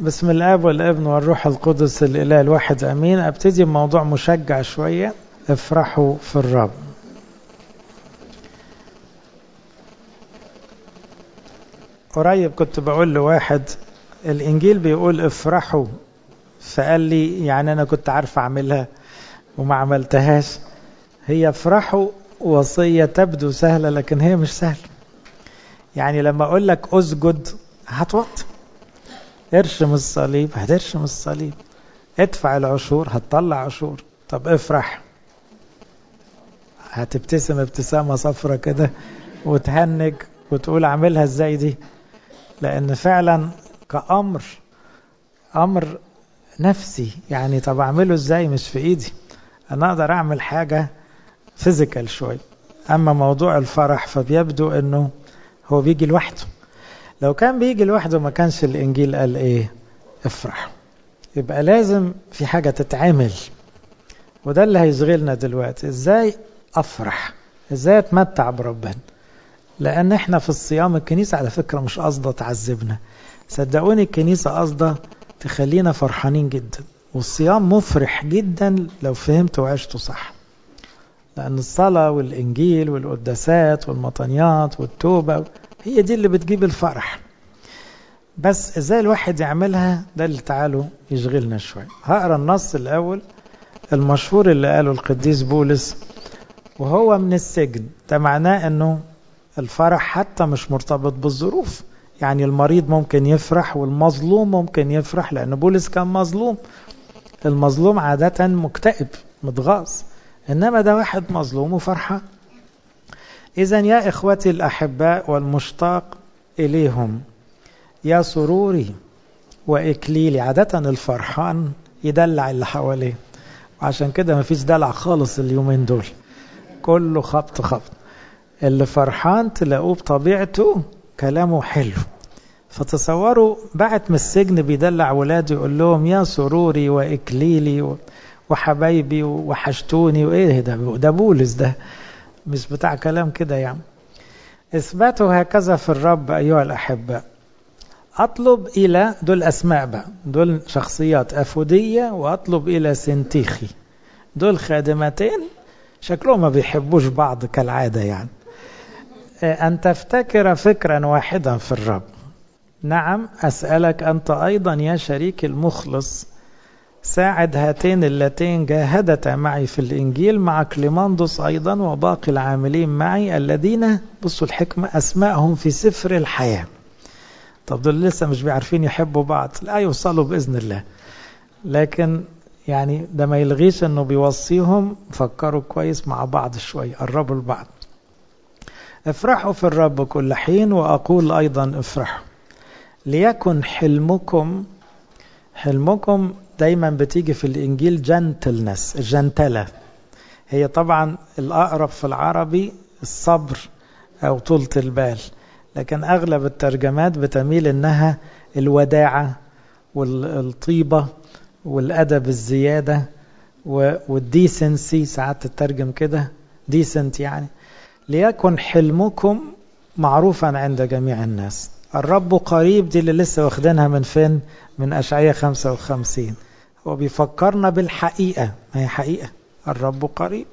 بسم الاب والابن والروح القدس الاله الواحد امين ابتدي بموضوع مشجع شويه افرحوا في الرب قريب كنت بقول لواحد الانجيل بيقول افرحوا فقال لي يعني انا كنت عارف اعملها وما عملتهاش هي افرحوا وصيه تبدو سهله لكن هي مش سهله يعني لما اقول لك اسجد هتوطي ارشم الصليب هترشم الصليب ادفع العشور هتطلع عشور طب افرح هتبتسم ابتسامة صفرة كده وتهنج وتقول اعملها ازاي دي لان فعلا كأمر امر نفسي يعني طب اعمله ازاي مش في ايدي انا اقدر اعمل حاجة فيزيكال شوي اما موضوع الفرح فبيبدو انه هو بيجي لوحده لو كان بيجي لوحده ما كانش الانجيل قال ايه افرح يبقى لازم في حاجة تتعمل وده اللي هيشغلنا دلوقتي ازاي افرح ازاي اتمتع بربنا لان احنا في الصيام الكنيسة على فكرة مش قصده تعذبنا صدقوني الكنيسة قصده تخلينا فرحانين جدا والصيام مفرح جدا لو فهمت وعشته صح لأن الصلاة والإنجيل والقداسات والمطنيات والتوبة هي دي اللي بتجيب الفرح بس ازاي الواحد يعملها ده اللي تعالوا يشغلنا شوية هقرا النص الأول المشهور اللي قاله القديس بولس وهو من السجن ده معناه انه الفرح حتى مش مرتبط بالظروف يعني المريض ممكن يفرح والمظلوم ممكن يفرح لأن بولس كان مظلوم المظلوم عادة مكتئب متغاظ إنما ده واحد مظلوم وفرحان إذا يا إخوتي الأحباء والمشتاق إليهم يا سروري وإكليلي عادة الفرحان يدلع اللي حواليه وعشان كده مفيش دلع خالص اليومين دول كله خبط خبط اللي فرحان تلاقوه بطبيعته كلامه حلو فتصوروا بعت من السجن بيدلع ولاده يقول لهم يا سروري وإكليلي وحبايبي وحشتوني وإيه ده ده بولس ده مش بتاع كلام كده يعني اثبتوا هكذا في الرب أيها الأحباء أطلب إلى دول أسماء بقى دول شخصيات أفودية وأطلب إلى سنتيخي دول خادمتين شكلهم ما بيحبوش بعض كالعادة يعني أن تفتكر فكرا واحدا في الرب نعم أسألك أنت أيضا يا شريك المخلص ساعد هاتين اللتين جاهدتا معي في الإنجيل مع كليماندوس أيضا وباقي العاملين معي الذين بصوا الحكمة أسماءهم في سفر الحياة طب دول لسه مش بيعرفين يحبوا بعض لا يوصلوا بإذن الله لكن يعني ده ما يلغيش انه بيوصيهم فكروا كويس مع بعض شوية قربوا لبعض افرحوا في الرب كل حين وأقول أيضا افرحوا ليكن حلمكم حلمكم دايما بتيجي في الإنجيل جنتلنس الجنتلة هي طبعا الأقرب في العربي الصبر أو طولة البال لكن أغلب الترجمات بتميل إنها الوداعة والطيبة والأدب الزيادة والديسنسي ساعات تترجم كده ديسنت يعني ليكن حلمكم معروفا عند جميع الناس الرب قريب دي اللي لسه واخدينها من فين من أشعية 55 هو بيفكرنا بالحقيقة ما هي حقيقة الرب قريب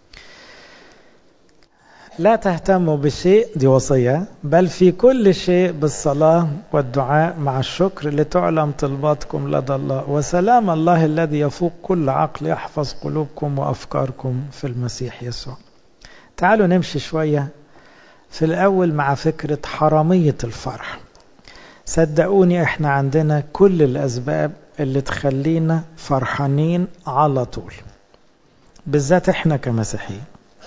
لا تهتموا بشيء دي وصية بل في كل شيء بالصلاة والدعاء مع الشكر لتعلم طلباتكم لدى الله وسلام الله الذي يفوق كل عقل يحفظ قلوبكم وأفكاركم في المسيح يسوع تعالوا نمشي شوية في الأول مع فكرة حرامية الفرح صدقوني احنا عندنا كل الأسباب اللي تخلينا فرحانين على طول بالذات احنا كمسيحيين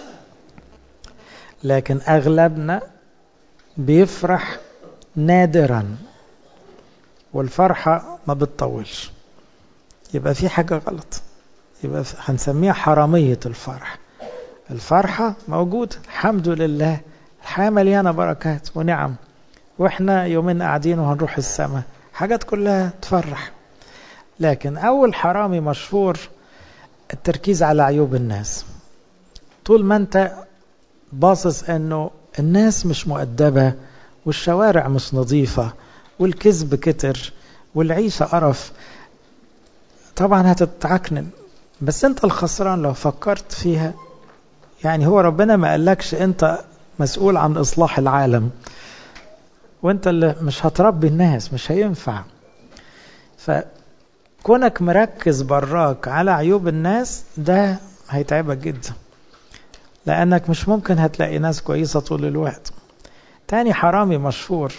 لكن أغلبنا بيفرح نادرا والفرحة ما بتطولش يبقى في حاجة غلط يبقى هنسميها حرامية الفرح الفرحة موجودة الحمد لله الحياة مليانة بركات ونعم واحنا يومين قاعدين وهنروح السماء حاجات كلها تفرح لكن أول حرامي مشهور التركيز على عيوب الناس طول ما انت باصص انه الناس مش مؤدبة والشوارع مش نظيفة والكذب كتر والعيشة قرف طبعا هتتعكنن بس انت الخسران لو فكرت فيها يعني هو ربنا ما قالكش انت مسؤول عن اصلاح العالم وانت اللي مش هتربي الناس مش هينفع فكونك مركز براك على عيوب الناس ده هيتعبك جدا لانك مش ممكن هتلاقي ناس كويسة طول الوقت تاني حرامي مشهور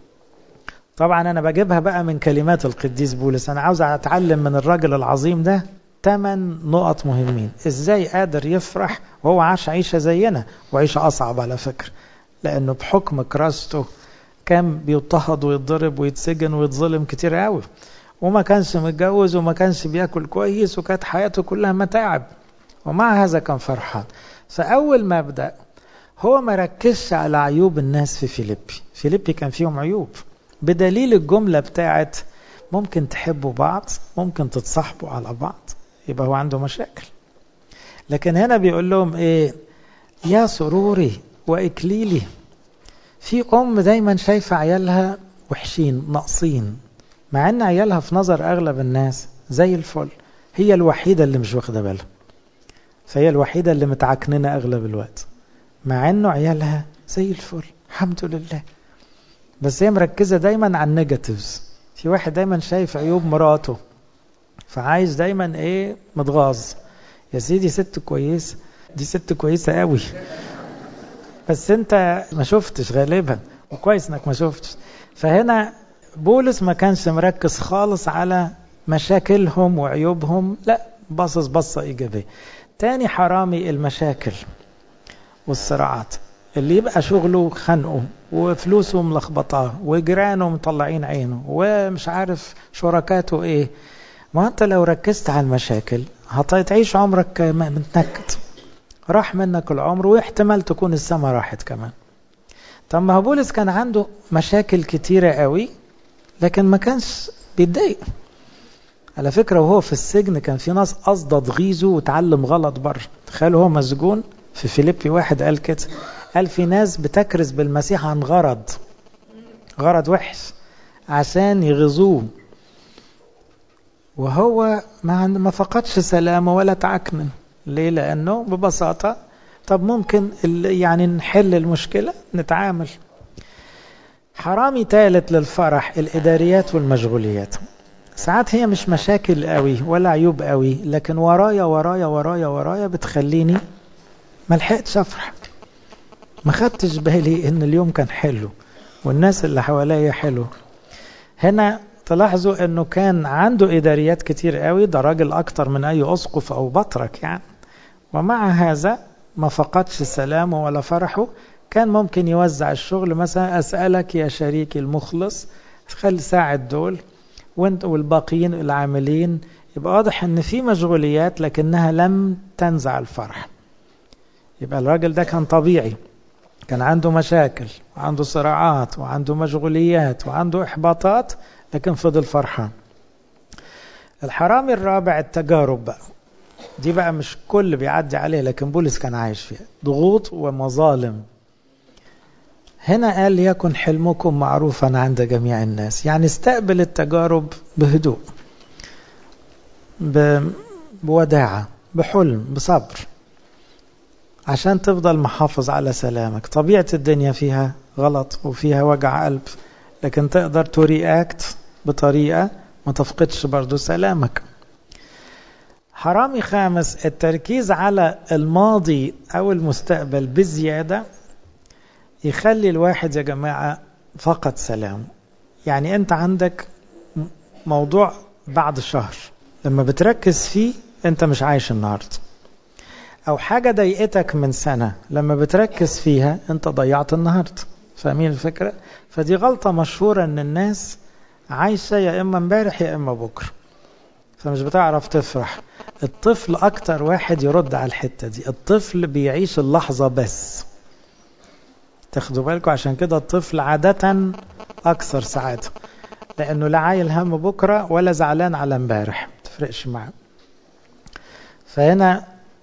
طبعا انا بجيبها بقى من كلمات القديس بولس انا عاوز اتعلم من الراجل العظيم ده ثمان نقط مهمين ازاي قادر يفرح وهو عاش عيشة زينا وعيشة اصعب على فكرة لانه بحكم كراسته كان بيضطهد ويتضرب ويتسجن ويتظلم كتير قوي وما كانش متجوز وما كانش بياكل كويس وكانت حياته كلها متاعب ومع هذا كان فرحان فاول ما ابدا هو ما ركزش على عيوب الناس في فيليبي فيليبي كان فيهم عيوب بدليل الجملة بتاعت ممكن تحبوا بعض ممكن تتصاحبوا على بعض يبقى هو عنده مشاكل لكن هنا بيقول لهم ايه يا سروري واكليلي في ام دايما شايفه عيالها وحشين ناقصين مع ان عيالها في نظر اغلب الناس زي الفل هي الوحيده اللي مش واخده بالها فهي الوحيده اللي متعكننه اغلب الوقت مع انه عيالها زي الفل الحمد لله بس هي مركزه دايما على النيجاتيفز في واحد دايما شايف عيوب مراته فعايز دايما ايه متغاظ يا سيدي ست كويسه دي ست كويسه قوي بس انت ما شفتش غالبا وكويس انك ما شفتش فهنا بولس ما كانش مركز خالص على مشاكلهم وعيوبهم لا باصص بصة إيجابية تاني حرامي المشاكل والصراعات اللي يبقى شغله خنقه وفلوسه ملخبطاه وجيرانه مطلعين عينه ومش عارف شركاته ايه ما انت لو ركزت على المشاكل هتعيش عمرك متنكد راح منك العمر واحتمال تكون السما راحت كمان طب ما هو بولس كان عنده مشاكل كتيرة قوي لكن ما كانش بيتضايق على فكرة وهو في السجن كان في ناس قصده تغيظه وتعلم غلط بره تخيلوا هو مسجون في فيليبي واحد قال كده قال في ناس بتكرز بالمسيح عن غرض غرض وحش عشان يغزوه وهو ما ما فقدش سلامه ولا تعكنن ليه لانه ببساطه طب ممكن يعني نحل المشكله نتعامل حرامي ثالث للفرح الاداريات والمشغوليات ساعات هي مش مشاكل قوي ولا عيوب قوي لكن ورايا ورايا ورايا ورايا بتخليني ما لحقتش افرح ما خدتش بالي ان اليوم كان حلو والناس اللي حواليا حلو هنا تلاحظوا انه كان عنده اداريات كتير قوي ده راجل اكتر من اي اسقف او بطرك يعني ومع هذا ما فقدش سلامه ولا فرحه كان ممكن يوزع الشغل مثلا اسالك يا شريكي المخلص خلي ساعد دول وانت والباقيين العاملين يبقى واضح ان في مشغوليات لكنها لم تنزع الفرح يبقى الراجل ده كان طبيعي كان عنده مشاكل وعنده صراعات وعنده مشغوليات وعنده احباطات لكن فضل فرحان الحرامي الرابع التجارب بقى دي بقى مش كل بيعدي عليه لكن بولس كان عايش فيها ضغوط ومظالم هنا قال ليكن حلمكم معروفا عند جميع الناس يعني استقبل التجارب بهدوء بوداعة بحلم بصبر عشان تفضل محافظ على سلامك طبيعة الدنيا فيها غلط وفيها وجع قلب لكن تقدر تورياكت بطريقة ما تفقدش برضو سلامك حرامي خامس التركيز على الماضي أو المستقبل بزيادة يخلي الواحد يا جماعة فقد سلامه يعني أنت عندك موضوع بعد شهر لما بتركز فيه أنت مش عايش النهاردة أو حاجة ضايقتك من سنة لما بتركز فيها أنت ضيعت النهاردة فاهمين الفكرة؟ فدي غلطة مشهورة أن الناس عايشة يا إما امبارح يا إما بكرة فمش بتعرف تفرح الطفل أكتر واحد يرد على الحتة دي الطفل بيعيش اللحظة بس تاخدوا بالكم عشان كده الطفل عادة أكثر سعادة لأنه لا عايل هم بكرة ولا زعلان على امبارح تفرقش معاه فهنا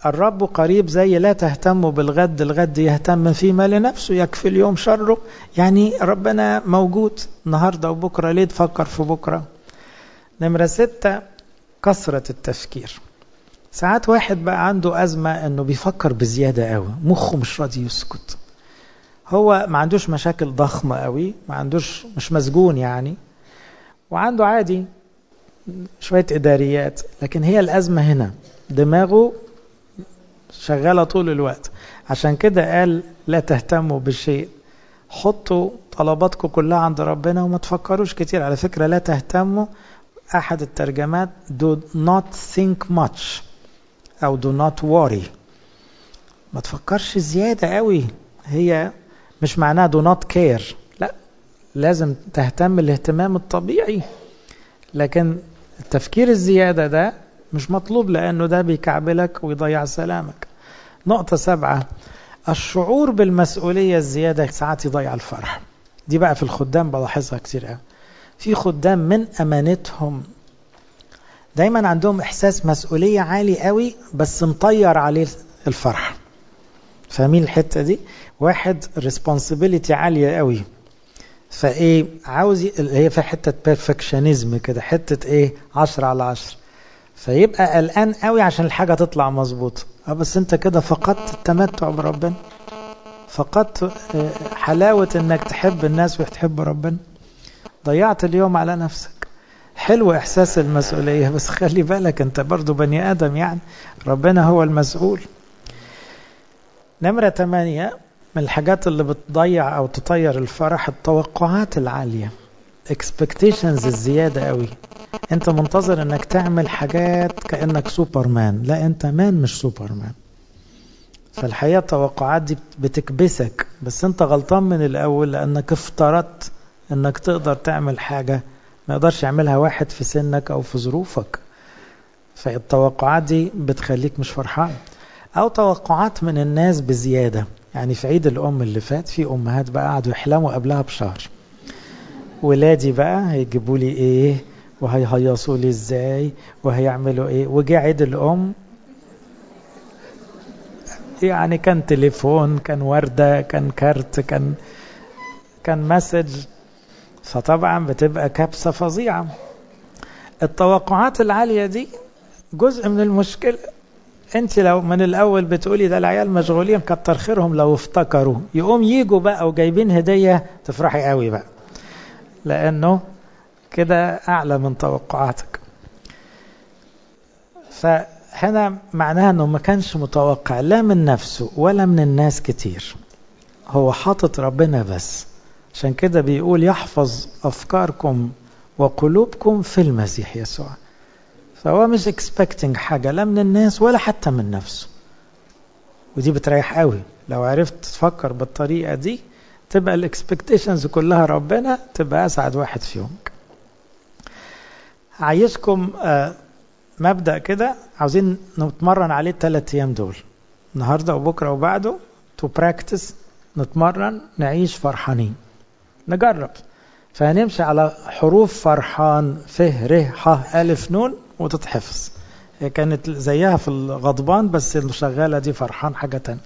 الرب قريب زي لا تهتموا بالغد الغد يهتم فيما لنفسه يكفي اليوم شره يعني ربنا موجود النهاردة وبكرة ليه تفكر في بكرة نمرة ستة كثرة التفكير ساعات واحد بقى عنده أزمة أنه بيفكر بزيادة قوي مخه مش راضي يسكت هو ما عندوش مشاكل ضخمة قوي ما عندوش مش مسجون يعني وعنده عادي شوية إداريات لكن هي الأزمة هنا دماغه شغالة طول الوقت عشان كده قال لا تهتموا بالشيء حطوا طلباتكم كلها عند ربنا وما تفكروش كتير على فكرة لا تهتموا أحد الترجمات do not think much أو do not worry ما تفكرش زيادة قوي هي مش معناها do not care لا لازم تهتم الاهتمام الطبيعي لكن التفكير الزيادة ده مش مطلوب لأنه ده بيكعبلك ويضيع سلامك نقطة سبعة الشعور بالمسؤولية الزيادة ساعات يضيع الفرح دي بقى في الخدام بلاحظها كتير قوي في خدام من أمانتهم دايما عندهم إحساس مسؤولية عالي قوي بس مطير عليه الفرح فاهمين الحتة دي واحد responsibility عالية قوي فايه عاوز هي في حتة بيرفكشنزم كده حتة ايه عشرة على عشرة فيبقى قلقان قوي عشان الحاجة تطلع مظبوطة اه بس انت كده فقدت التمتع بربنا فقدت حلاوة انك تحب الناس وتحب ربنا ضيعت اليوم على نفسك حلو احساس المسؤولية بس خلي بالك انت برضو بني ادم يعني ربنا هو المسؤول نمرة ثمانية من الحاجات اللي بتضيع او تطير الفرح التوقعات العالية expectations الزيادة قوي انت منتظر انك تعمل حاجات كأنك سوبرمان لا انت مان مش سوبرمان فالحقيقة التوقعات دي بتكبسك بس انت غلطان من الاول لانك افترضت انك تقدر تعمل حاجة ما يقدرش يعملها واحد في سنك او في ظروفك فالتوقعات دي بتخليك مش فرحان او توقعات من الناس بزيادة يعني في عيد الام اللي فات في امهات بقى قعدوا يحلموا قبلها بشهر ولادي بقى هيجيبوا لي ايه وهيهيصوا لي ازاي وهيعملوا ايه وجه عيد الام يعني كان تليفون كان وردة كان كارت كان كان مسج فطبعا بتبقى كبسة فظيعة التوقعات العالية دي جزء من المشكلة انت لو من الاول بتقولي ده العيال مشغولين كتر خيرهم لو افتكروا يقوم يجوا بقى وجايبين هدية تفرحي قوي بقى لانه كده اعلى من توقعاتك فهنا معناها انه ما كانش متوقع لا من نفسه ولا من الناس كتير هو حاطط ربنا بس عشان كده بيقول يحفظ افكاركم وقلوبكم في المسيح يسوع فهو مش expecting حاجة لا من الناس ولا حتى من نفسه ودي بتريح قوي لو عرفت تفكر بالطريقة دي تبقى الاكسبكتيشنز كلها ربنا تبقى اسعد واحد في يومك عايزكم مبدأ كده عاوزين نتمرن عليه الثلاث ايام دول النهارده وبكره وبعده تو براكتس نتمرن نعيش فرحانين نجرب فهنمشي على حروف فرحان ف ر ح الف نون وتتحفظ هي كانت زيها في الغضبان بس المشغله دي فرحان حاجه تانية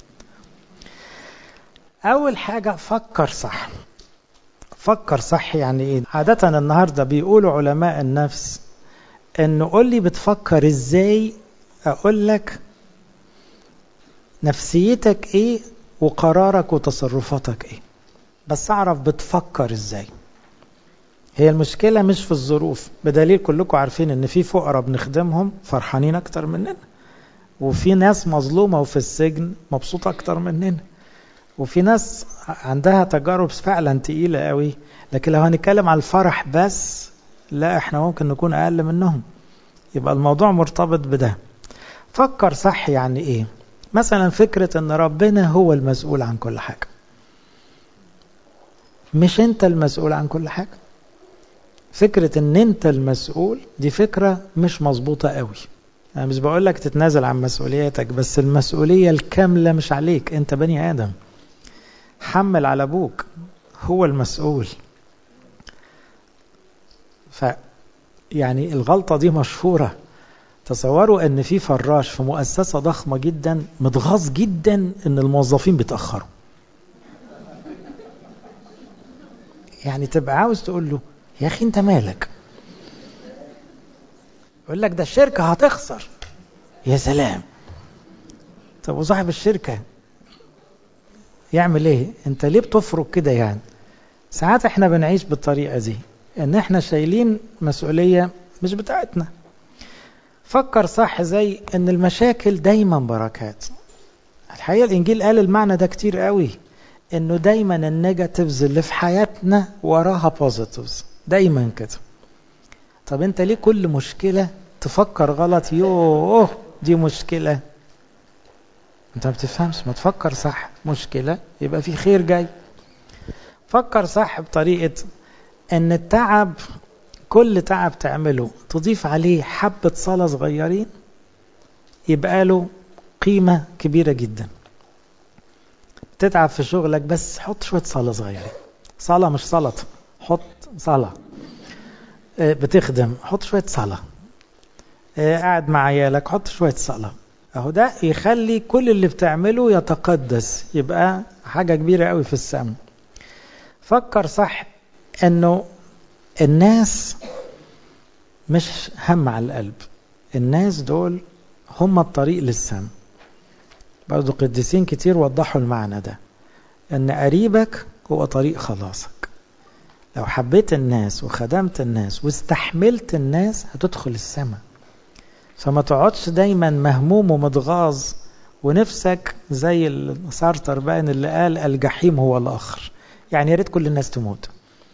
اول حاجه فكر صح فكر صح يعني ايه عاده النهارده بيقولوا علماء النفس انه قول لي بتفكر ازاي اقول لك نفسيتك ايه وقرارك وتصرفاتك ايه بس اعرف بتفكر ازاي هي المشكله مش في الظروف بدليل كلكم عارفين ان في فقراء بنخدمهم فرحانين اكتر مننا وفي ناس مظلومه وفي السجن مبسوطه اكتر مننا وفي ناس عندها تجارب فعلا تقيله قوي لكن لو هنتكلم على الفرح بس لا احنا ممكن نكون اقل منهم يبقى الموضوع مرتبط بده فكر صح يعني ايه مثلا فكرة ان ربنا هو المسؤول عن كل حاجة مش انت المسؤول عن كل حاجة فكرة ان انت المسؤول دي فكرة مش مظبوطة قوي انا مش بقول لك تتنازل عن مسؤولياتك بس المسؤولية الكاملة مش عليك انت بني ادم حمل على ابوك هو المسؤول ف يعني الغلطة دي مشهورة تصوروا ان في فراش في مؤسسة ضخمة جدا متغاظ جدا ان الموظفين بيتأخروا يعني تبقى عاوز تقول له يا اخي انت مالك يقول لك ده الشركة هتخسر يا سلام طب وصاحب الشركة يعمل ايه انت ليه بتفرق كده يعني ساعات احنا بنعيش بالطريقة دي ان احنا شايلين مسؤولية مش بتاعتنا فكر صح زي ان المشاكل دايما بركات الحقيقة الانجيل قال المعنى ده كتير قوي انه دايما النيجاتيفز اللي في حياتنا وراها بوزيتيفز دايما كده طب انت ليه كل مشكلة تفكر غلط يوه دي مشكلة انت ما بتفهمش ما تفكر صح مشكلة يبقى في خير جاي فكر صح بطريقة ان التعب كل تعب تعمله تضيف عليه حبة صلاة صغيرين يبقى له قيمة كبيرة جدا تتعب في شغلك بس حط شوية صلاة صغيرين صلاة مش سلطة حط صلاة بتخدم حط شوية صلاة قاعد مع عيالك حط شوية صلاة اهو ده يخلي كل اللي بتعمله يتقدس يبقى حاجة كبيرة قوي في السماء فكر صح انه الناس مش هم على القلب الناس دول هم الطريق للسماء برضو قديسين كتير وضحوا المعنى ده ان قريبك هو طريق خلاصك لو حبيت الناس وخدمت الناس واستحملت الناس هتدخل السماء فما تقعدش دايما مهموم ومتغاظ ونفسك زي سارتر باين اللي قال الجحيم هو الاخر يعني يا ريت كل الناس تموت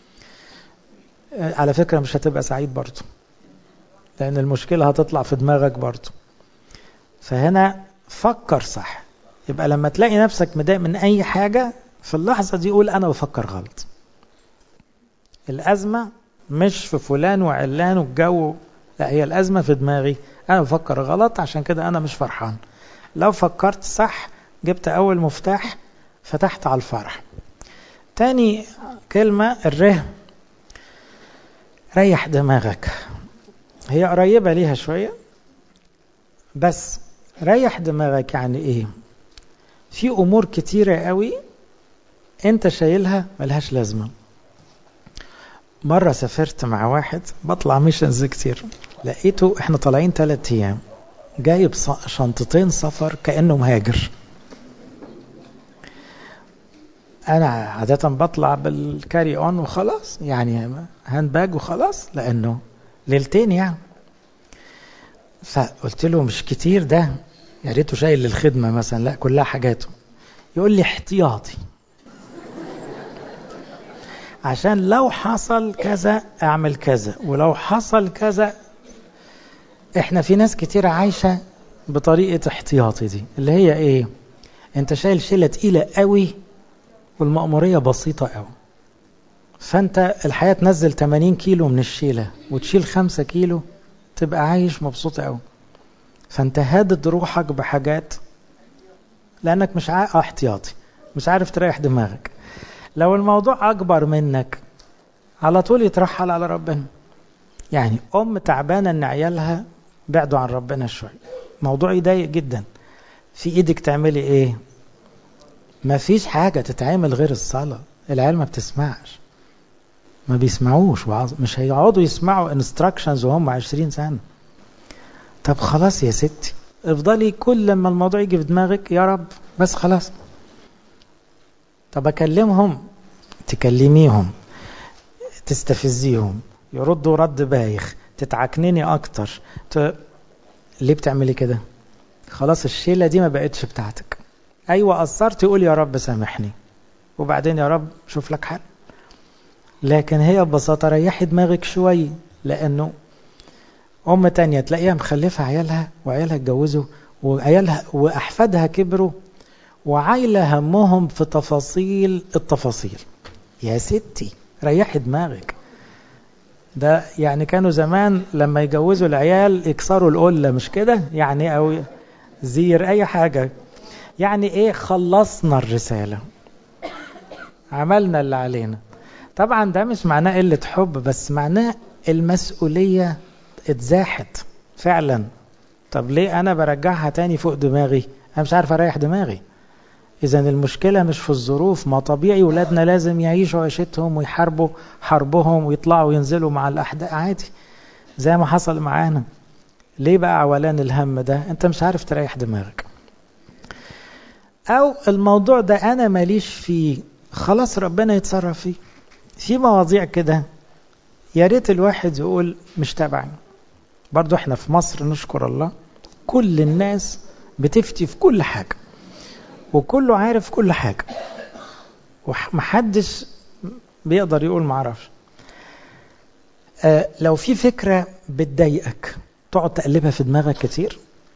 على فكرة مش هتبقى سعيد برضه لأن المشكلة هتطلع في دماغك برضه فهنا فكر صح يبقى لما تلاقي نفسك مضايق من أي حاجة في اللحظة دي قول أنا بفكر غلط الأزمة مش في فلان وعلان والجو لا هي الأزمة في دماغي أنا بفكر غلط عشان كده أنا مش فرحان لو فكرت صح جبت أول مفتاح فتحت على الفرح تاني كلمة الره ريح دماغك هي قريبة ليها شوية بس ريح دماغك يعني ايه في امور كتيرة قوي انت شايلها ملهاش لازمة مرة سافرت مع واحد بطلع ميشنز كتير لقيته احنا طالعين ثلاثة ايام جايب شنطتين سفر كأنه مهاجر انا عادة بطلع بالكاري اون وخلاص يعني هاند باج وخلاص لانه ليلتين يعني فقلت له مش كتير ده يا ريته شايل للخدمة مثلا لا كلها حاجاته يقول لي احتياطي عشان لو حصل كذا اعمل كذا ولو حصل كذا احنا في ناس كتير عايشة بطريقة احتياطي دي اللي هي ايه انت شايل شيلة تقيلة قوي والمأمورية بسيطة قوي فانت الحياة تنزل 80 كيلو من الشيلة وتشيل 5 كيلو تبقى عايش مبسوط قوي فانت هادد روحك بحاجات لانك مش عارف احتياطي مش عارف تريح دماغك لو الموضوع اكبر منك على طول يترحل على ربنا يعني ام تعبانه ان عيالها بعدوا عن ربنا شويه موضوع يضايق جدا في ايدك تعملي ايه ما فيش حاجه تتعمل غير الصلاه العيال ما بتسمعش ما بيسمعوش وعظ... مش هيقعدوا يسمعوا انستراكشنز وهم 20 سنه طب خلاص يا ستي افضلي كل لما الموضوع يجي في دماغك يا رب بس خلاص طب اكلمهم تكلميهم تستفزيهم يردوا رد بايخ تتعكنني اكتر ت... ليه بتعملي كده خلاص الشيله دي ما بقتش بتاعتك ايوه قصرت يقول يا رب سامحني وبعدين يا رب شوف لك حل لكن هي ببساطه ريحي دماغك شويه لانه ام تانية تلاقيها مخلفه عيالها وعيالها اتجوزوا وعيالها واحفادها كبروا وعايله همهم في تفاصيل التفاصيل يا ستي ريحي دماغك ده يعني كانوا زمان لما يجوزوا العيال يكسروا القله مش كده يعني او زير اي حاجه يعني ايه خلصنا الرساله عملنا اللي علينا طبعا ده مش معناه قله حب بس معناه المسؤوليه اتزاحت فعلا طب ليه انا برجعها تاني فوق دماغي انا مش عارف اريح دماغي اذا المشكلة مش في الظروف ما طبيعي ولادنا لازم يعيشوا عيشتهم ويحاربوا حربهم ويطلعوا وينزلوا مع الاحداث عادي زي ما حصل معانا ليه بقى عولان الهم ده انت مش عارف تريح دماغك او الموضوع ده انا ماليش فيه خلاص ربنا يتصرف فيه في مواضيع كده يا ريت الواحد يقول مش تابعني برضو احنا في مصر نشكر الله كل الناس بتفتي في كل حاجة وكله عارف كل حاجة ومحدش بيقدر يقول معرفش آه لو في فكرة بتضايقك تقعد تقلبها في دماغك كتير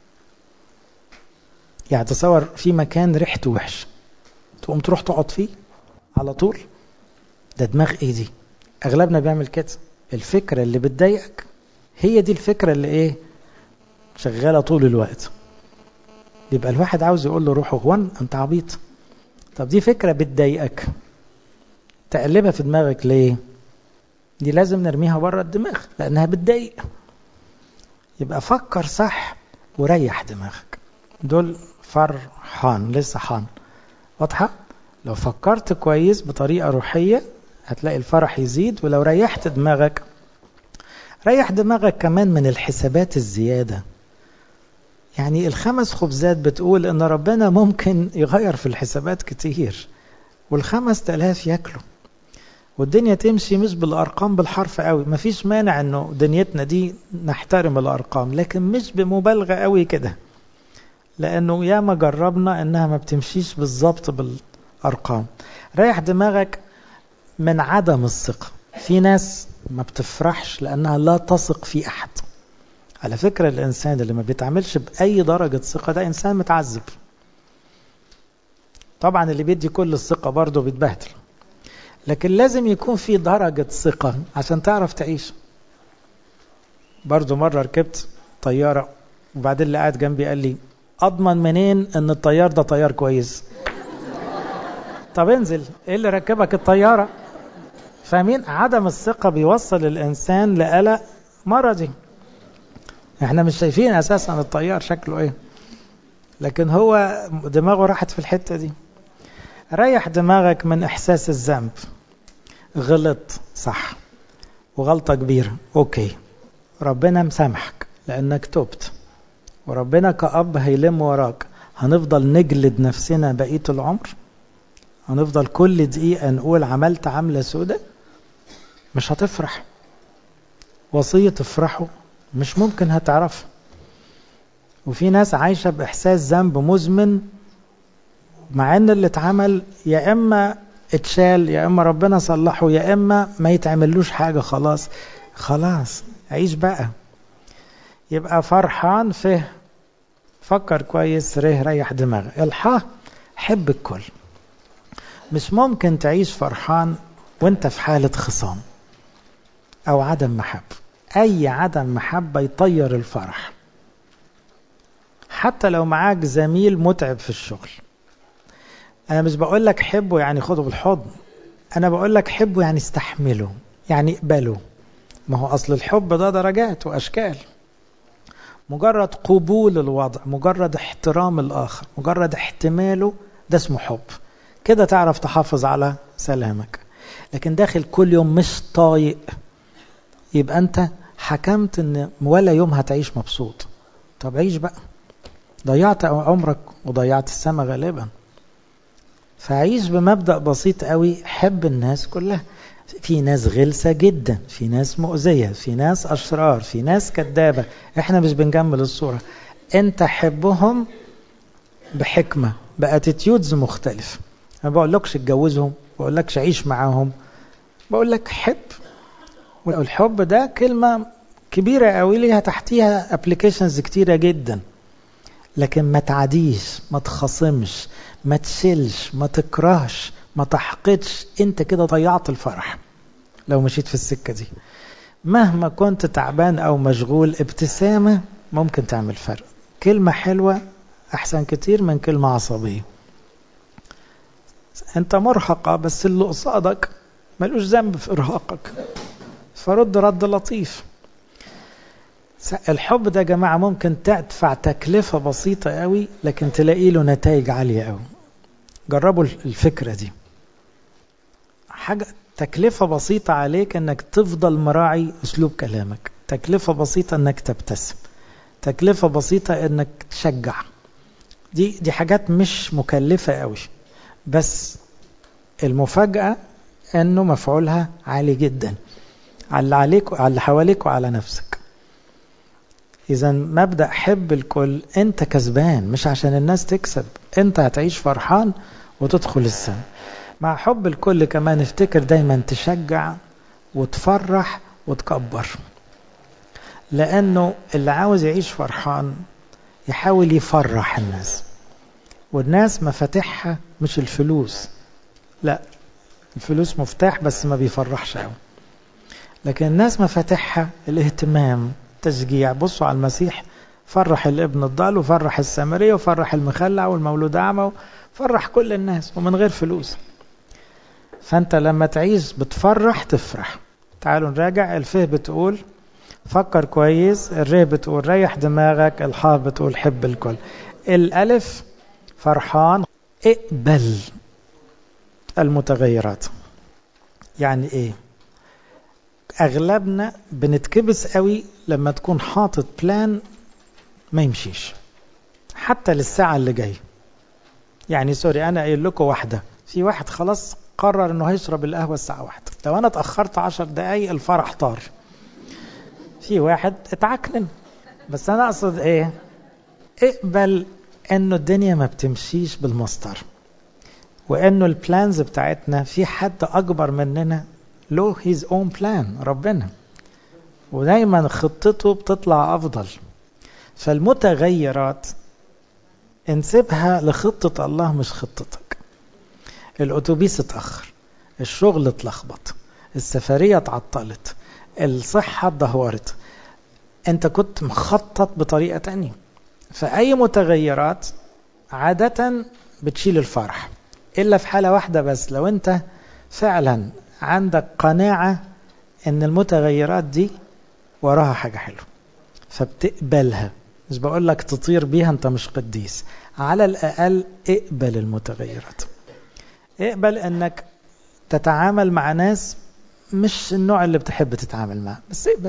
يعني تصور في مكان ريحته وحش تقوم تروح تقعد فيه على طول ده دماغ ايه دي اغلبنا بيعمل كده الفكرة اللي بتضايقك هي دي الفكرة اللي ايه شغالة طول الوقت يبقى الواحد عاوز يقول له روح هو انت عبيط طب دي فكرة بتضايقك تقلبها في دماغك ليه دي لازم نرميها بره الدماغ لانها بتضايق يبقى فكر صح وريح دماغك دول فرحان لسه حان واضحة لو فكرت كويس بطريقة روحية هتلاقي الفرح يزيد ولو ريحت دماغك ريح دماغك كمان من الحسابات الزيادة يعني الخمس خبزات بتقول ان ربنا ممكن يغير في الحسابات كتير والخمس تلاف ياكلوا والدنيا تمشي مش بالارقام بالحرف قوي مفيش مانع انه دنيتنا دي نحترم الارقام لكن مش بمبالغة قوي كده لانه ياما جربنا انها ما بتمشيش بالظبط بالارقام ريح دماغك من عدم الثقة في ناس ما بتفرحش لانها لا تثق في احد على فكرة الانسان اللي ما بيتعاملش باي درجة ثقة ده انسان متعذب طبعا اللي بيدي كل الثقة برضه بيتبهدل لكن لازم يكون في درجة ثقة عشان تعرف تعيش برضه مرة ركبت طيارة وبعدين اللي قاعد جنبي قال لي اضمن منين ان الطيار ده طيار كويس طب انزل ايه اللي ركبك الطيارة فاهمين عدم الثقة بيوصل الانسان لقلق مرضي احنا مش شايفين اساسا الطيار شكله ايه لكن هو دماغه راحت في الحتة دي ريح دماغك من احساس الذنب غلط صح وغلطة كبيرة اوكي ربنا مسامحك لانك تبت وربنا كأب هيلم وراك هنفضل نجلد نفسنا بقية العمر هنفضل كل دقيقة نقول عملت عملة سودة مش هتفرح وصية تفرحوا مش ممكن هتعرفها وفي ناس عايشة بإحساس ذنب مزمن مع ان اللي اتعمل يا اما اتشال يا اما ربنا صلحه يا اما ما يتعملوش حاجة خلاص خلاص عيش بقى يبقى فرحان فه فكر كويس ره ريح دماغك الحاه حب الكل مش ممكن تعيش فرحان وانت في حالة خصام او عدم محبة اي عدم محبة يطير الفرح حتى لو معاك زميل متعب في الشغل انا مش بقول لك حبه يعني خده بالحضن انا بقول لك حبه يعني استحمله يعني اقبله ما هو اصل الحب ده درجات واشكال مجرد قبول الوضع مجرد احترام الاخر مجرد احتماله ده اسمه حب كده تعرف تحافظ على سلامك لكن داخل كل يوم مش طايق يبقى انت حكمت ان ولا يوم هتعيش مبسوط طب عيش بقى ضيعت عمرك وضيعت السما غالبا فعيش بمبدأ بسيط قوي حب الناس كلها في ناس غلسة جدا في ناس مؤذية في ناس أشرار في ناس كذابة احنا مش بنجمل الصورة انت حبهم بحكمة باتيتيودز مختلف ما بقولكش اتجوزهم بقولكش عيش معاهم بقول لك حب والحب ده كلمة كبيرة قوي ليها تحتيها ابلكيشنز كتيرة جدا لكن ما تعديش ما تخاصمش ما تشلش ما تكرهش ما تحقدش انت كده ضيعت الفرح لو مشيت في السكة دي مهما كنت تعبان او مشغول ابتسامة ممكن تعمل فرق كلمة حلوة احسن كتير من كلمة عصبية انت مرهقة بس اللي قصادك ملوش ذنب في ارهاقك فرد رد لطيف الحب ده يا جماعة ممكن تدفع تكلفة بسيطة قوي لكن تلاقي له نتائج عالية قوي جربوا الفكرة دي حاجة تكلفة بسيطة عليك انك تفضل مراعي اسلوب كلامك تكلفة بسيطة انك تبتسم تكلفة بسيطة انك تشجع دي دي حاجات مش مكلفة قوي بس المفاجأة انه مفعولها عالي جدا على اللي عليك وعلى اللي حواليك وعلى نفسك اذا مبدأ حب الكل انت كسبان مش عشان الناس تكسب انت هتعيش فرحان وتدخل السنة مع حب الكل كمان افتكر دايما تشجع وتفرح وتكبر لانه اللي عاوز يعيش فرحان يحاول يفرح الناس والناس مفاتيحها مش الفلوس لا الفلوس مفتاح بس ما بيفرحش قوي لكن الناس مفاتيحها الاهتمام تشجيع بصوا على المسيح فرح الابن الضال وفرح السامرية وفرح المخلع والمولود أعمى فرح كل الناس ومن غير فلوس فأنت لما تعيش بتفرح تفرح تعالوا نراجع الفه بتقول فكر كويس الره بتقول ريح دماغك الحاء بتقول حب الكل الألف فرحان اقبل المتغيرات يعني ايه اغلبنا بنتكبس قوي لما تكون حاطط بلان ما يمشيش حتى للساعة اللي جاية يعني سوري انا قايل لكم واحدة في واحد خلاص قرر انه هيشرب القهوة الساعة واحدة لو انا اتأخرت عشر دقايق الفرح طار في واحد اتعكنن بس انا اقصد ايه اقبل انه الدنيا ما بتمشيش بالمسطر وانه البلانز بتاعتنا في حد اكبر مننا له هيز اون بلان ربنا ودايما خطته بتطلع افضل فالمتغيرات انسبها لخطة الله مش خطتك الاتوبيس اتأخر الشغل اتلخبط السفرية اتعطلت الصحة اتدهورت انت كنت مخطط بطريقة تانية فأي متغيرات عادة بتشيل الفرح إلا في حالة واحدة بس لو أنت فعلا عندك قناعة أن المتغيرات دي وراها حاجة حلوة فبتقبلها مش بقول لك تطير بيها أنت مش قديس على الأقل اقبل المتغيرات اقبل أنك تتعامل مع ناس مش النوع اللي بتحب تتعامل معه بس اقبل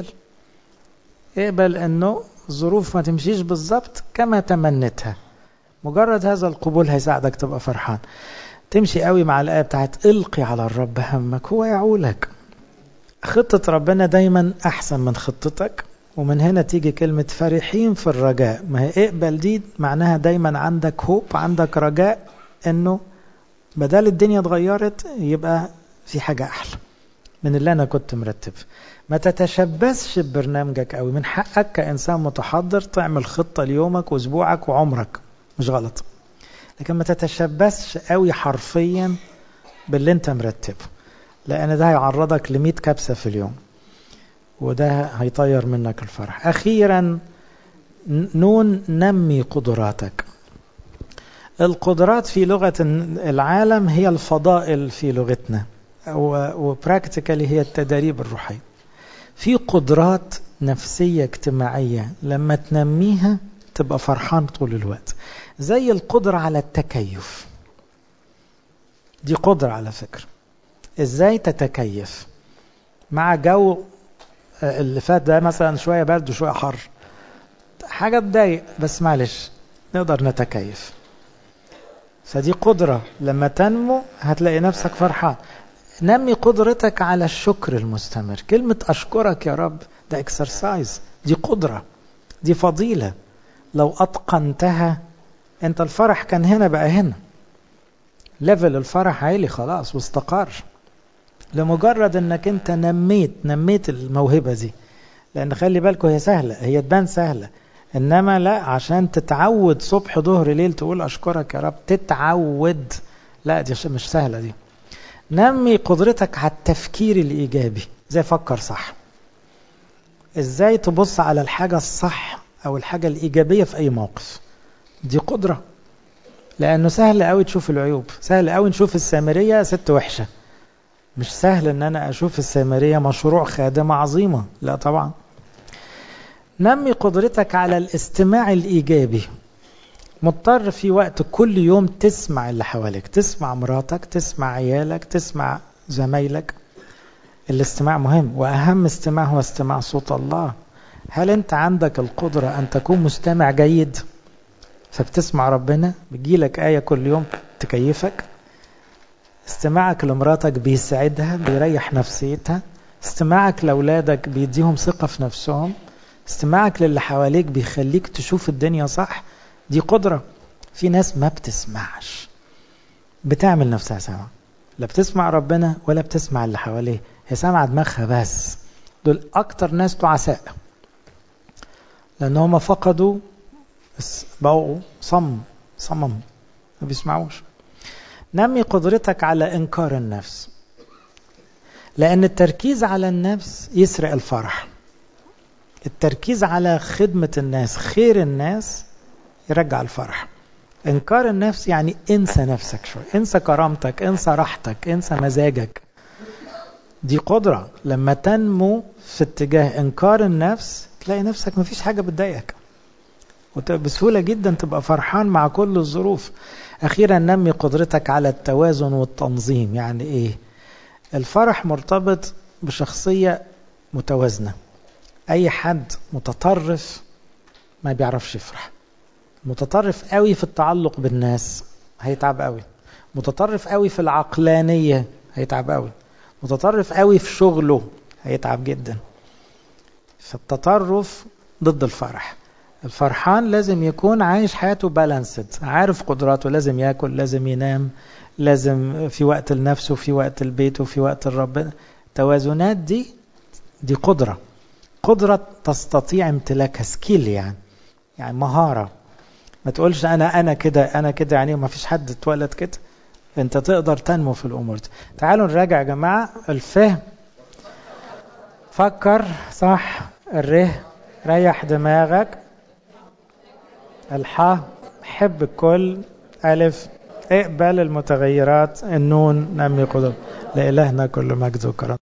اقبل أنه الظروف ما تمشيش بالظبط كما تمنتها مجرد هذا القبول هيساعدك تبقى فرحان تمشي قوي مع الآية بتاعت القي على الرب همك هو يعولك خطة ربنا دايما أحسن من خطتك ومن هنا تيجي كلمة فرحين في الرجاء ما هي اقبل دي معناها دايما عندك هوب عندك رجاء انه بدل الدنيا اتغيرت يبقى في حاجة أحلى من اللي أنا كنت مرتب ما تتشبثش ببرنامجك قوي من حقك كإنسان متحضر تعمل خطة ليومك وأسبوعك وعمرك مش غلط لكن ما تتشبثش قوي حرفيا باللي انت مرتبه لأن ده هيعرضك ل كبسة في اليوم وده هيطير منك الفرح أخيرا نون نمي قدراتك القدرات في لغة العالم هي الفضائل في لغتنا وبراكتيكالي هي التدريب الروحي في قدرات نفسية اجتماعية لما تنميها تبقى فرحان طول الوقت زي القدرة على التكيف دي قدرة على فكرة ازاي تتكيف مع جو اللي فات ده مثلا شوية برد وشوية حر حاجة تضايق بس معلش نقدر نتكيف فدي قدرة لما تنمو هتلاقي نفسك فرحان نمي قدرتك على الشكر المستمر كلمة أشكرك يا رب ده اكسرسايز دي قدرة دي فضيلة لو أتقنتها أنت الفرح كان هنا بقى هنا ليفل الفرح عالي خلاص واستقر لمجرد انك انت نميت نميت الموهبة دي لان خلي بالكم هي سهلة هي تبان سهلة انما لا عشان تتعود صبح ظهر ليل تقول اشكرك يا رب تتعود لا دي مش سهلة دي نمي قدرتك على التفكير الايجابي زي فكر صح ازاي تبص على الحاجة الصح او الحاجة الايجابية في اي موقف دي قدرة لانه سهل قوي تشوف العيوب سهل قوي نشوف السامرية ست وحشة مش سهل ان انا اشوف السامرية مشروع خادمة عظيمة لا طبعا نمي قدرتك على الاستماع الإيجابي مضطر في وقت كل يوم تسمع اللي حواليك تسمع مراتك تسمع عيالك تسمع زمايلك الاستماع مهم وأهم استماع هو استماع صوت الله هل أنت عندك القدرة أن تكون مستمع جيد فبتسمع ربنا بيجيلك آية كل يوم تكيفك استماعك لمراتك بيسعدها بيريح نفسيتها استماعك لأولادك بيديهم ثقة في نفسهم استماعك للي حواليك بيخليك تشوف الدنيا صح دي قدرة في ناس ما بتسمعش بتعمل نفسها سامعة لا بتسمع ربنا ولا بتسمع اللي حواليه هي سامعة دماغها بس دول أكتر ناس تعساء لأن هم فقدوا بقوا صم صمم ما بيسمعوش نمي قدرتك على إنكار النفس لأن التركيز على النفس يسرق الفرح التركيز على خدمة الناس خير الناس يرجع الفرح انكار النفس يعني انسى نفسك شوي انسى كرامتك انسى راحتك انسى مزاجك دي قدرة لما تنمو في اتجاه انكار النفس تلاقي نفسك مفيش حاجة بتضايقك بسهولة جدا تبقى فرحان مع كل الظروف أخيرا نمي قدرتك على التوازن والتنظيم يعني إيه الفرح مرتبط بشخصية متوازنة أي حد متطرف ما بيعرفش يفرح متطرف قوي في التعلق بالناس هيتعب قوي متطرف قوي في العقلانية هيتعب قوي متطرف قوي في شغله هيتعب جدا فالتطرف ضد الفرح الفرحان لازم يكون عايش حياته بالانسد عارف قدراته لازم ياكل لازم ينام لازم في وقت لنفسه في وقت البيت وفي وقت الرب التوازنات دي دي قدرة قدرة تستطيع امتلاكها سكيل يعني يعني مهارة ما تقولش انا انا كده انا كده يعني ما فيش حد اتولد كده انت تقدر تنمو في الامور دي تعالوا نراجع يا جماعة الفهم فكر صح الره ريح دماغك الحاء حب الكل ألف اقبل المتغيرات النون نمي قدر لإلهنا كل مجد وكرم